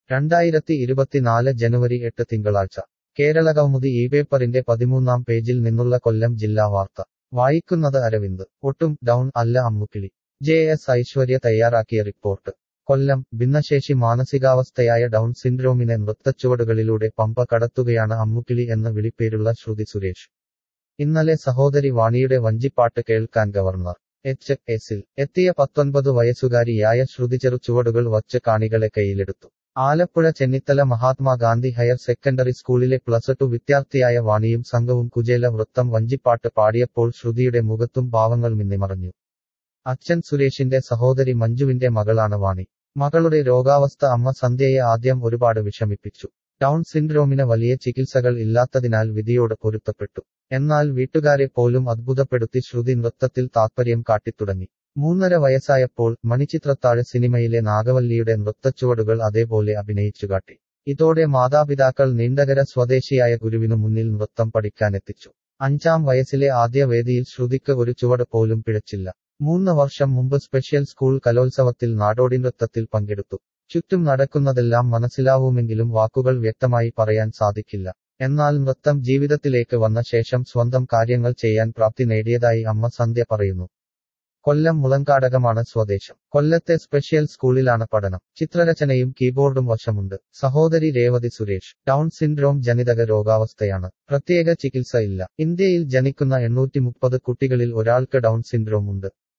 രണ്ടായിരത്തി ഇരുപത്തിനാല് ജനുവരി എട്ട് തിങ്കളാഴ്ച കേരളകൗമുദി ഈ പേപ്പറിന്റെ പതിമൂന്നാം പേജിൽ നിന്നുള്ള കൊല്ലം ജില്ലാ വാർത്ത വായിക്കുന്നത് അരവിന്ദ് ഒട്ടും ഡൗൺ അല്ല അമ്മുക്കിളി ജെ എസ് ഐശ്വര്യ തയ്യാറാക്കിയ റിപ്പോർട്ട് കൊല്ലം ഭിന്നശേഷി മാനസികാവസ്ഥയായ ഡൗൺ സിൻഡ്രോമിനെ നൃത്തച്ചുവടുകളിലൂടെ പമ്പ കടത്തുകയാണ് അമ്മുക്കിളി എന്ന വിളിപ്പേരുള്ള ശ്രുതി സുരേഷ് ഇന്നലെ സഹോദരി വാണിയുടെ വഞ്ചിപ്പാട്ട് കേൾക്കാൻ ഗവർണർ എച്ച് എസിൽ എത്തിയ പത്തൊൻപത് വയസ്സുകാരിയായ ശ്രുതിചെറു ചുവടുകൾ വച്ച് കാണികളെ കയ്യിലെടുത്തു ആലപ്പുഴ ചെന്നിത്തല മഹാത്മാഗാന്ധി ഹയർ സെക്കൻഡറി സ്കൂളിലെ പ്ലസ് ടു വിദ്യാർത്ഥിയായ വാണിയും സംഘവും കുചേല വൃത്തം വഞ്ചിപ്പാട്ട് പാടിയപ്പോൾ ശ്രുതിയുടെ മുഖത്തും ഭാവങ്ങൾ മിന്നിമറഞ്ഞു അച്ഛൻ സുരേഷിന്റെ സഹോദരി മഞ്ജുവിന്റെ മകളാണ് വാണി മകളുടെ രോഗാവസ്ഥ അമ്മ സന്ധ്യയെ ആദ്യം ഒരുപാട് വിഷമിപ്പിച്ചു ഡൗൺ സിൻഡ്രോമിന് വലിയ ചികിത്സകൾ ഇല്ലാത്തതിനാൽ വിധിയോട് പൊരുത്തപ്പെട്ടു എന്നാൽ വീട്ടുകാരെ പോലും അത്ഭുതപ്പെടുത്തി ശ്രുതി നൃത്തത്തിൽ താത്പര്യം കാട്ടിത്തുടങ്ങി മൂന്നര വയസ്സായപ്പോൾ മണിച്ചിത്രത്താഴ് സിനിമയിലെ നാഗവല്ലിയുടെ നൃത്തച്ചുവടുകൾ അതേപോലെ അഭിനയിച്ചു കാട്ടി ഇതോടെ മാതാപിതാക്കൾ നീണ്ടകര സ്വദേശിയായ ഗുരുവിനു മുന്നിൽ നൃത്തം പഠിക്കാനെത്തിച്ചു അഞ്ചാം വയസ്സിലെ ആദ്യ വേദിയിൽ ശ്രുതിക്ക് ഒരു ചുവട് പോലും പിഴച്ചില്ല മൂന്ന് വർഷം മുമ്പ് സ്പെഷ്യൽ സ്കൂൾ കലോത്സവത്തിൽ നാടോടി നൃത്തത്തിൽ പങ്കെടുത്തു ചുറ്റും നടക്കുന്നതെല്ലാം മനസ്സിലാവുമെങ്കിലും വാക്കുകൾ വ്യക്തമായി പറയാൻ സാധിക്കില്ല എന്നാൽ നൃത്തം ജീവിതത്തിലേക്ക് വന്ന ശേഷം സ്വന്തം കാര്യങ്ങൾ ചെയ്യാൻ പ്രാപ്തി നേടിയതായി അമ്മ സന്ധ്യ പറയുന്നു കൊല്ലം മുളങ്കാടകമാണ് സ്വദേശം കൊല്ലത്തെ സ്പെഷ്യൽ സ്കൂളിലാണ് പഠനം ചിത്രരചനയും കീബോർഡും വശമുണ്ട് സഹോദരി രേവതി സുരേഷ് ഡൗൺ സിൻഡ്രോം ജനിതക രോഗാവസ്ഥയാണ് പ്രത്യേക ചികിത്സ ഇല്ല ഇന്ത്യയിൽ ജനിക്കുന്ന എണ്ണൂറ്റി മുപ്പത് കുട്ടികളിൽ ഒരാൾക്ക് ഡൗൺ സിൻഡ്രോം ഉണ്ട്